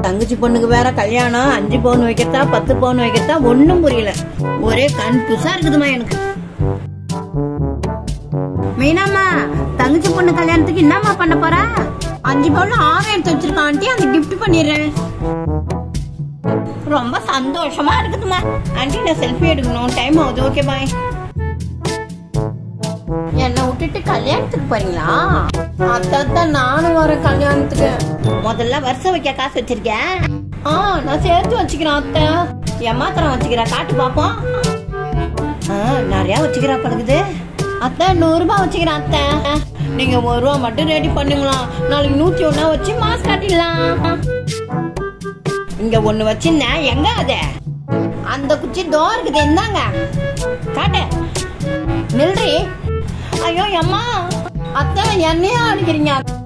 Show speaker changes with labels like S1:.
S1: தங்கச்சி பொண்ணுக்கு வேற கல்யாணம் அஞ்சு பவுன் வைக்கிறதா பத்து பவுன் வைக்கிறதா ஒண்ணும் புரியல ஒரே கன்ஃபியூஸா இருக்குதுமா எனக்கு மீனாமா தங்கச்சி பொண்ணு கல்யாணத்துக்கு என்னம்மா பண்ண போற அஞ்சு பவுன் ஆரம் எடுத்து வச்சிருக்கான் ஆண்டி அந்த கிஃப்ட் பண்ணிடுறேன் ரொம்ப சந்தோஷமா இருக்குதுமா ஆண்டி நான் செல்ஃபி எடுக்கணும் டைம் ஆகுது ஓகே பாய் என்னை விட்டுட்டு கல்யாணத்துக்கு போறீங்களா அத்தான் நானும் வரேன் கல்யாணத்துக்கு முதல்ல வருஷம் வைக்க காசு வச்சிருக்கேன் ஆ நான் சேர்த்து வச்சுக்கிறேன் அத்தை எம்மாத்திரம் வச்சுக்கிறேன் காட்டு பாப்போம் ஆ நிறைய வச்சுக்கிறா பழகுது அத்தை நூறு ரூபாய் வச்சுக்கிறேன் அத்தை நீங்க ஒரு ரூபா மட்டும் ரெடி பண்ணுங்களா நாளைக்கு நூத்தி ஒண்ணா வச்சு மாஸ் காட்டிடலாம் இங்க ஒண்ணு வச்சிருந்தேன் எங்க அது அந்த குச்சி தோ இருக்குது என்னங்க காட்டு நில்றி ஐயோ அம்மா அத்தை என்னையா அடிக்கிறீங்க